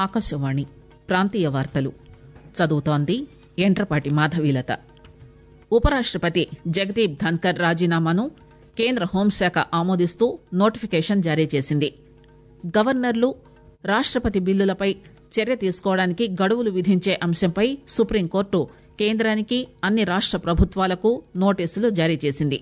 ఆకాశవాణి ప్రాంతీయ వార్తలు చదువుతోంది ఎంట్రపాటి మాధవీలత ఉపరాష్టపతి జగదీప్ ధన్కర్ రాజీనామాను కేంద్ర హోంశాఖ ఆమోదిస్తూ నోటిఫికేషన్ జారీ చేసింది గవర్నర్లు రాష్టపతి బిల్లులపై చర్య తీసుకోవడానికి గడువులు విధించే అంశంపై సుప్రీంకోర్టు కేంద్రానికి అన్ని రాష్ట ప్రభుత్వాలకు నోటీసులు జారీ చేసింది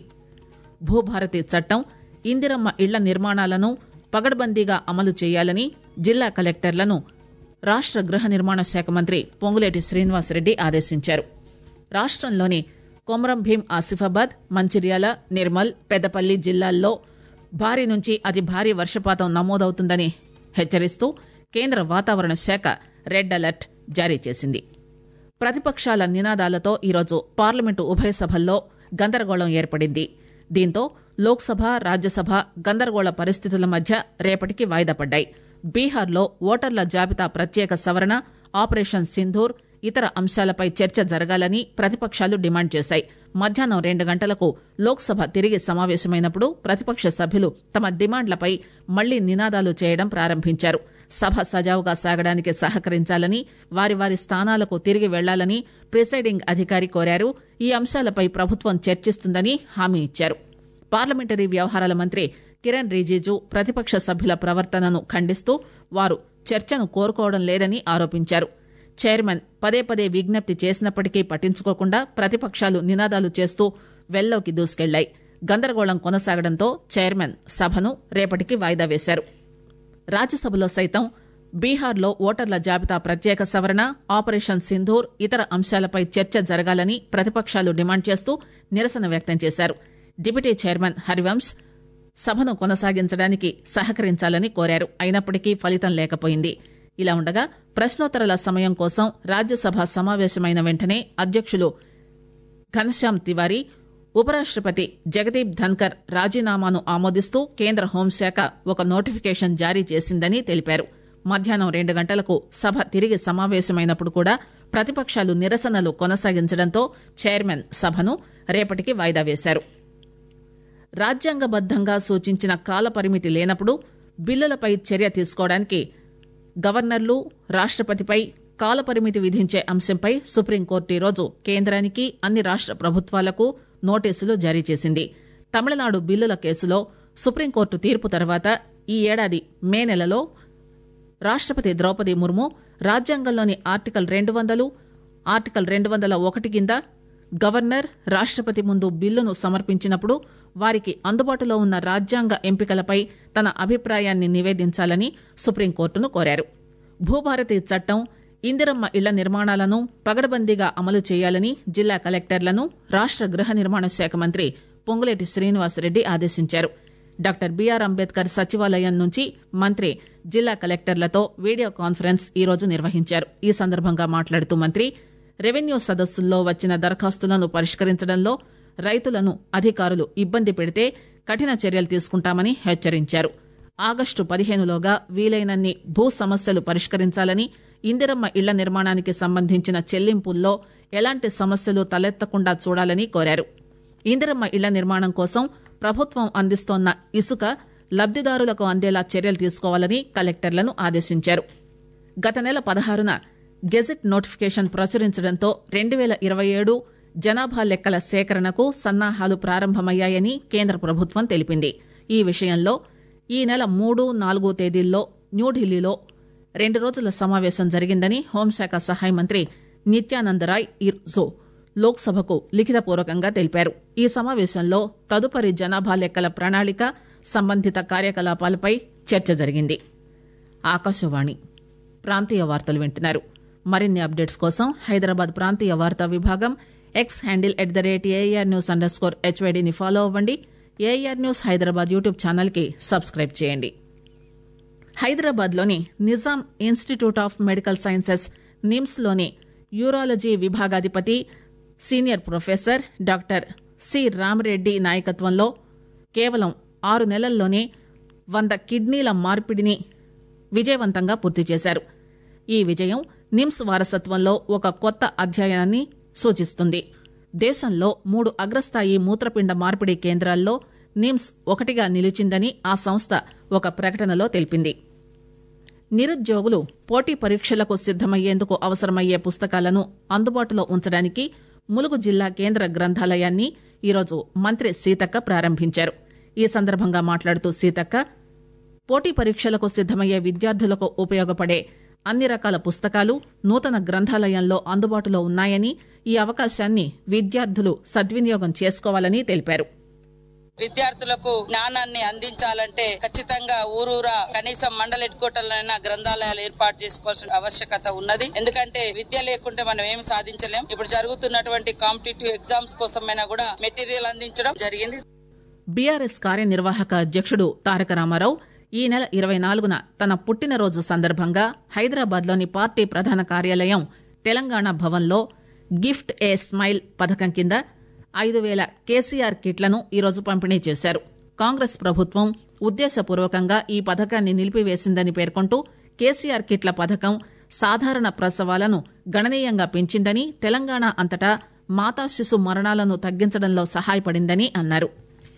భూభారతి చట్టం ఇందిరమ్మ ఇళ్ల నిర్మాణాలను పగడ్బందీగా అమలు చేయాలని జిల్లా కలెక్టర్లను రాష్ట గృహ నిర్మాణ శాఖ మంత్రి పొంగులేటి శ్రీనివాసరెడ్డి ఆదేశించారు రాష్టంలోని కొమరం భీం ఆసిఫాబాద్ మంచిర్యాల నిర్మల్ పెద్దపల్లి జిల్లాల్లో భారీ నుంచి అతి భారీ వర్షపాతం నమోదవుతుందని హెచ్చరిస్తూ కేంద్ర వాతావరణ శాఖ రెడ్ అలర్ట్ జారీ చేసింది ప్రతిపక్షాల నినాదాలతో ఈరోజు పార్లమెంటు ఉభయ సభల్లో గందరగోళం ఏర్పడింది దీంతో లోక్సభ రాజ్యసభ గందరగోళ పరిస్థితుల మధ్య రేపటికి వాయిదా పడ్డాయి బీహార్లో ఓటర్ల జాబితా ప్రత్యేక సవరణ ఆపరేషన్ సింధూర్ ఇతర అంశాలపై చర్చ జరగాలని ప్రతిపక్షాలు డిమాండ్ చేశాయి మధ్యాహ్నం రెండు గంటలకు లోక్సభ తిరిగి సమావేశమైనప్పుడు ప్రతిపక్ష సభ్యులు తమ డిమాండ్లపై మళ్లీ నినాదాలు చేయడం ప్రారంభించారు సభ సజావుగా సాగడానికి సహకరించాలని వారి వారి స్థానాలకు తిరిగి వెళ్లాలని ప్రిసైడింగ్ అధికారి కోరారు ఈ అంశాలపై ప్రభుత్వం చర్చిస్తుందని హామీ ఇచ్చారు పార్లమెంటరీ వ్యవహారాల మంత్రి కిరణ్ రిజిజు ప్రతిపక్ష సభ్యుల ప్రవర్తనను ఖండిస్తూ వారు చర్చను కోరుకోవడం లేదని ఆరోపించారు చైర్మన్ పదే పదే విజ్ఞప్తి చేసినప్పటికీ పట్టించుకోకుండా ప్రతిపక్షాలు నినాదాలు చేస్తూ వెల్లోకి దూసుకెళ్లాయి గందరగోళం కొనసాగడంతో చైర్మన్ సభను రేపటికి వాయిదా వేశారు రాజ్యసభలో సైతం బీహార్లో ఓటర్ల జాబితా ప్రత్యేక సవరణ ఆపరేషన్ సింధూర్ ఇతర అంశాలపై చర్చ జరగాలని ప్రతిపక్షాలు డిమాండ్ చేస్తూ నిరసన వ్యక్తం చేశారు డిప్యూటీ చైర్మన్ హరివంశ్ సభను కొనసాగించడానికి సహకరించాలని కోరారు అయినప్పటికీ ఫలితం లేకపోయింది ఇలా ఉండగా ప్రశ్నోత్తరాల సమయం కోసం రాజ్యసభ సమావేశమైన వెంటనే అధ్యక్షులు ఘనశ్యామ్ తివారీ ఉపరాష్టపతి జగదీప్ ధన్కర్ రాజీనామాను ఆమోదిస్తూ కేంద్ర హోంశాఖ ఒక నోటిఫికేషన్ జారీ చేసిందని తెలిపారు మధ్యాహ్నం రెండు గంటలకు సభ తిరిగి సమావేశమైనప్పుడు కూడా ప్రతిపక్షాలు నిరసనలు కొనసాగించడంతో చైర్మన్ సభను రేపటికి వాయిదా వేశారు రాజ్యాంగబద్దంగా సూచించిన కాలపరిమితి లేనప్పుడు బిల్లులపై చర్య తీసుకోవడానికి గవర్నర్లు రాష్టపతిపై కాలపరిమితి విధించే అంశంపై సుప్రీంకోర్టు ఈరోజు కేంద్రానికి అన్ని రాష్ట ప్రభుత్వాలకు నోటీసులు జారీ చేసింది తమిళనాడు బిల్లుల కేసులో సుప్రీంకోర్టు తీర్పు తర్వాత ఈ ఏడాది మే నెలలో రాష్టపతి ద్రౌపది ముర్ము రాజ్యాంగంలోని ఆర్టికల్ రెండు వందలు ఆర్టికల్ రెండు వందల ఒకటి కింద గవర్నర్ రాష్టపతి ముందు బిల్లును సమర్పించినప్పుడు వారికి అందుబాటులో ఉన్న రాజ్యాంగ ఎంపికలపై తన అభిప్రాయాన్ని నివేదించాలని సుప్రీంకోర్టును కోరారు భూభారతి చట్టం ఇందిరమ్మ ఇళ్ల నిర్మాణాలను పగడబందీగా అమలు చేయాలని జిల్లా కలెక్టర్లను రాష్ట గృహ నిర్మాణ శాఖ మంత్రి పొంగులేటి శ్రీనివాసరెడ్డి ఆదేశించారు డాక్టర్ బీఆర్ అంబేద్కర్ సచివాలయం నుంచి మంత్రి జిల్లా కలెక్టర్లతో వీడియో కాన్ఫరెన్స్ ఈరోజు నిర్వహించారు ఈ సందర్భంగా మాట్లాడుతూ మంత్రి రెవెన్యూ సదస్సుల్లో వచ్చిన దరఖాస్తులను పరిష్కరించడంలో రైతులను అధికారులు ఇబ్బంది పెడితే కఠిన చర్యలు తీసుకుంటామని హెచ్చరించారు ఆగస్టు పదిహేనులోగా వీలైనన్ని భూ సమస్యలు పరిష్కరించాలని ఇందిరమ్మ ఇళ్ల నిర్మాణానికి సంబంధించిన చెల్లింపుల్లో ఎలాంటి సమస్యలు తలెత్తకుండా చూడాలని కోరారు ఇందిరమ్మ ఇళ్ల నిర్మాణం కోసం ప్రభుత్వం అందిస్తోన్న ఇసుక లబ్దిదారులకు అందేలా చర్యలు తీసుకోవాలని కలెక్టర్లను ఆదేశించారు గత నెల పదహారున గెజెట్ నోటిఫికేషన్ ప్రచురించడంతో రెండు వేల ఇరవై ఏడు జనాభా లెక్కల సేకరణకు సన్నాహాలు ప్రారంభమయ్యాయని కేంద్ర ప్రభుత్వం తెలిపింది ఈ విషయంలో ఈ నెల మూడు నాలుగు తేదీల్లో న్యూఢిల్లీలో రెండు రోజుల సమావేశం జరిగిందని హోంశాఖ సహాయ మంత్రి నిత్యానంద్ రాయ్ ఈరోజు లోక్సభకు లిఖితపూర్వకంగా తెలిపారు ఈ సమావేశంలో తదుపరి జనాభా లెక్కల ప్రణాళిక సంబంధిత కార్యకలాపాలపై చర్చ జరిగింది ఆకాశవాణి ప్రాంతీయ వార్తలు వింటున్నారు మరిన్ని అప్డేట్స్ కోసం హైదరాబాద్ ప్రాంతీయ వార్తా విభాగం X handle at the rate AR news underscore హెచ్వైడీని ఫాలో అవ్వండి ఏఆర్ న్యూస్ హైదరాబాద్ యూట్యూబ్ ఛానల్కి సబ్స్క్రైబ్ చేయండి హైదరాబాద్లోని Nizam institute of medical sciences నిమ్స్లోని యూరాలజీ విభాగాధిపతి senior professor doctor C Ramareddy నాయకత్వంలో కేవలం ఆరు నెలల్లోనే వంద కిడ్నీల మార్పిడిని విజయవంతంగా పూర్తి చేశారు ఈ విజయం నిమ్స్ వారసత్వంలో ఒక కొత్త అధ్యాయాన్ని సూచిస్తుంది దేశంలో మూడు అగ్రస్థాయి మూత్రపిండ మార్పిడి కేంద్రాల్లో నిమ్స్ ఒకటిగా నిలిచిందని ఆ సంస్థ ఒక ప్రకటనలో తెలిపింది నిరుద్యోగులు పోటీ పరీక్షలకు సిద్దమయ్యేందుకు అవసరమయ్యే పుస్తకాలను అందుబాటులో ఉంచడానికి ములుగు జిల్లా కేంద్ర గ్రంథాలయాన్ని ఈరోజు మంత్రి సీతక్క ప్రారంభించారు ఈ సందర్భంగా మాట్లాడుతూ సీతక్క పోటీ పరీక్షలకు సిద్దమయ్యే విద్యార్థులకు ఉపయోగపడే అన్ని రకాల పుస్తకాలు నూతన గ్రంథాలయంలో అందుబాటులో ఉన్నాయని ఈ అవకాశాన్ని విద్యార్థులు సద్వినియోగం చేసుకోవాలని తెలిపారు విద్యార్థులకు జ్ఞానాన్ని అందించాలంటే ఖచ్చితంగా ఊరూరా కనీసం మండల హెడ్ క్వార్టర్లైనా గ్రంథాలయాలు ఏర్పాటు చేసుకోవాల్సిన ఆవశ్యకత ఉన్నది ఎందుకంటే విద్య లేకుంటే మనం ఏమి సాధించలేం ఇప్పుడు జరుగుతున్నటువంటి కాంపిటేటివ్ ఎగ్జామ్స్ కోసమైనా కూడా మెటీరియల్ అందించడం జరిగింది బీఆర్ఎస్ కార్యనిర్వాహక అధ్యక్షుడు తారక రామారావు ఈ నెల ఇరవై నాలుగున తన పుట్టినరోజు సందర్భంగా హైదరాబాద్లోని పార్టీ ప్రధాన కార్యాలయం తెలంగాణ భవన్లో గిఫ్ట్ ఏ స్మైల్ పథకం కింద ఐదు వేల కేసీఆర్ కిట్లను ఈరోజు పంపిణీ చేశారు కాంగ్రెస్ ప్రభుత్వం ఉద్దేశపూర్వకంగా ఈ పథకాన్ని నిలిపివేసిందని పేర్కొంటూ కేసీఆర్ కిట్ల పథకం సాధారణ ప్రసవాలను గణనీయంగా పెంచిందని తెలంగాణ అంతటా మాతా శిశు మరణాలను తగ్గించడంలో సహాయపడిందని అన్నారు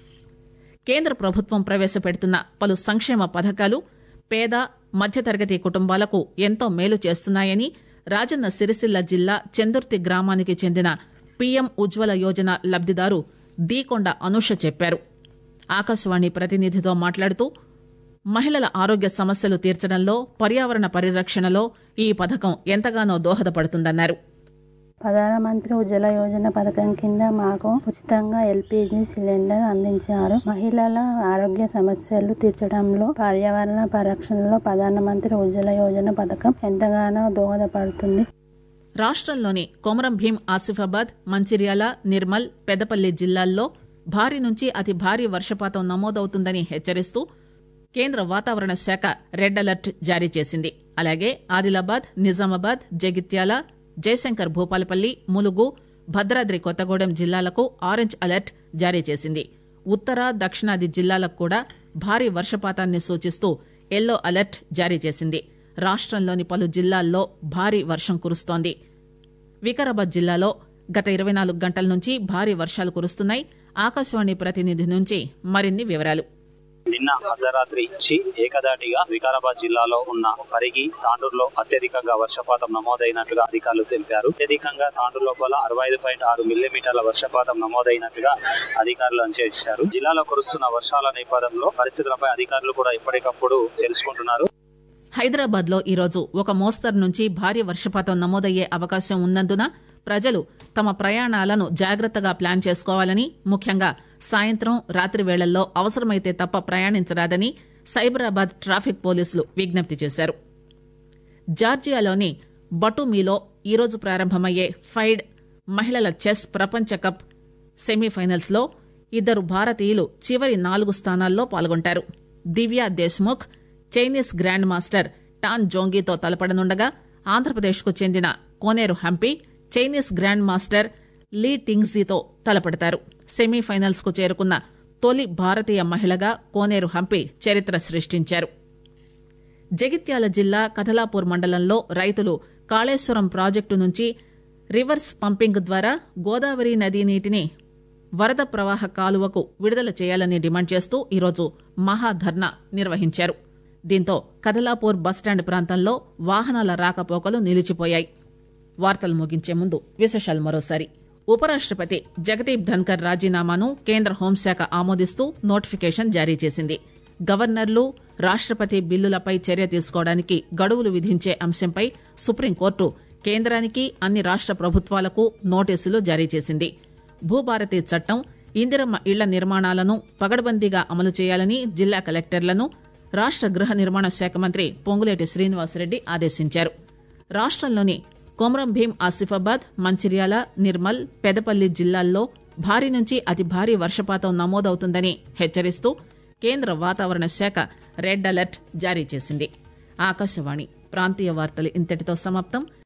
కేంద్ర ప్రభుత్వం ప్రవేశపెడుతున్న పలు సంక్షేమ పథకాలు పేద మధ్యతరగతి కుటుంబాలకు ఎంతో మేలు చేస్తున్నాయని రాజన్న సిరిసిల్ల జిల్లా చందుర్తి గ్రామానికి చెందిన పీఎం ఉజ్వల యోజన లబ్దిదారు దీకొండ అనుష చెప్పారు ఆకాశవాణి ప్రతినిధితో మాట్లాడుతూ మహిళల ఆరోగ్య సమస్యలు తీర్చడంలో పర్యావరణ పరిరక్షణలో ఈ పథకం ఎంతగానో దోహదపడుతుందన్నారు ప్రధానమంత్రి ఉజ్వల యోజన పథకం కింద మాకు ఉచితంగా ఎల్పిజి సిలిండర్ అందించారు మహిళల ఆరోగ్య సమస్యలు తీర్చడంలో పర్యావరణ పరిరక్షణలో ప్రధానమంత్రి ఉజ్వల యోజన పథకం ఎంతగానో దోహదపడుతుంది రాష్ట్రంలోని కొమరం భీం ఆసిఫాబాద్ మంచిర్యాల నిర్మల్ పెద్దపల్లి జిల్లాల్లో భారీ నుంచి అతి భారీ వర్షపాతం నమోదవుతుందని హెచ్చరిస్తూ కేంద్ర వాతావరణ శాఖ రెడ్ అలర్ట్ జారీ చేసింది అలాగే ఆదిలాబాద్ నిజామాబాద్ జగిత్యాల జయశంకర్ భూపాలపల్లి ములుగు భద్రాద్రి కొత్తగూడెం జిల్లాలకు ఆరెంజ్ అలర్ట్ జారీ చేసింది ఉత్తర దక్షిణాది జిల్లాలకు కూడా భారీ వర్షపాతాన్ని సూచిస్తూ ఎల్లో అలర్ట్ జారీ చేసింది రాష్ట్రంలోని పలు జిల్లాల్లో భారీ వర్షం కురుస్తోంది వికారాబాద్ జిల్లాలో గత ఇరవై నాలుగు గంటల నుంచి భారీ వర్షాలు కురుస్తున్నాయి ఆకాశవాణి ప్రతినిధి నుంచి మరిన్ని వివరాలు నిన్న అర్ధరాత్రి నుంచి ఏకదాటిగా వికారాబాద్ జిల్లాలో ఉన్న పరిగి తాండూరులో అత్యధికంగా వర్షపాతం నమోదైనట్లుగా అధికారులు తెలిపారు అత్యధికంగా తాండూరు లోపల అరవై ఐదు పాయింట్ ఆరు మిల్లీమీటర్ల వర్షపాతం నమోదైనట్టుగా అధికారులు అంచనా జిల్లాలో కురుస్తున్న వర్షాల నేపథ్యంలో పరిస్థితులపై అధికారులు కూడా ఎప్పటికప్పుడు తెలుసుకుంటున్నారు హైదరాబాద్ లో ఈరోజు ఒక మోస్తరు నుంచి భారీ వర్షపాతం నమోదయ్యే అవకాశం ఉన్నందున ప్రజలు తమ ప్రయాణాలను జాగ్రత్తగా ప్లాన్ చేసుకోవాలని ముఖ్యంగా సాయంత్రం రాత్రి వేళల్లో అవసరమైతే తప్ప ప్రయాణించరాదని సైబరాబాద్ ట్రాఫిక్ పోలీసులు విజ్ఞప్తి చేశారు జార్జియాలోని బటుమీలో ఈరోజు ప్రారంభమయ్యే ఫైడ్ మహిళల చెస్ ప్రపంచ కప్ సెమీఫైనల్స్ లో ఇద్దరు భారతీయులు చివరి నాలుగు స్థానాల్లో పాల్గొంటారు Divya Deshmukh Chinese grand master Tan జోంగీతో తలపడనుండగా ఆంధ్రప్రదేశ్కు చెందిన Koneru Humpy Chinese grand master Li టింగ్జీతో తలపడతారు సెమీఫైనల్స్ కు చేరుకున్న తొలి భారతీయ మహిళగా కోనేరు హంపి చరిత్ర సృష్టించారు జగిత్యాల జిల్లా కథలాపూర్ మండలంలో రైతులు కాళేశ్వరం ప్రాజెక్టు నుంచి రివర్స్ పంపింగ్ ద్వారా గోదావరి నదీ నీటిని వరద ప్రవాహ కాలువకు విడుదల చేయాలని డిమాండ్ చేస్తూ ఈరోజు మహాధర్నా నిర్వహించారు దీంతో కదలాపూర్ బస్టాండ్ ప్రాంతంలో వాహనాల రాకపోకలు నిలిచిపోయాయి వార్తలు ముగించే ముందు విశేషాలు మరోసారి ఉపరాష్టపతి జగదీప్ ధన్కర్ రాజీనామాను కేంద్ర హోంశాఖ ఆమోదిస్తూ నోటిఫికేషన్ జారీ చేసింది గవర్నర్లు రాష్టపతి బిల్లులపై చర్య తీసుకోవడానికి గడువులు విధించే అంశంపై సుప్రీంకోర్టు కేంద్రానికి అన్ని రాష్ట ప్రభుత్వాలకు నోటీసులు జారీ చేసింది భూభారతి చట్టం ఇందిరమ్మ ఇళ్ల నిర్మాణాలను పగడ్బందీగా అమలు చేయాలని జిల్లా కలెక్టర్లను రాష్ట గృహ నిర్మాణ శాఖ మంత్రి పొంగులేటి శ్రీనివాసరెడ్డి ఆదేశించారు రాష్టంలోని కొమరం భీం ఆసిఫాబాద్ మంచిర్యాల నిర్మల్ పెదపల్లి జిల్లాల్లో భారీ నుంచి అతి భారీ వర్షపాతం నమోదవుతుందని హెచ్చరిస్తూ కేంద్ర వాతావరణ శాఖ రెడ్ అలర్ట్ జారీ చేసింది ఆకాశవాణి ప్రాంతీయ వార్తలు ఇంతటితో సమాప్తం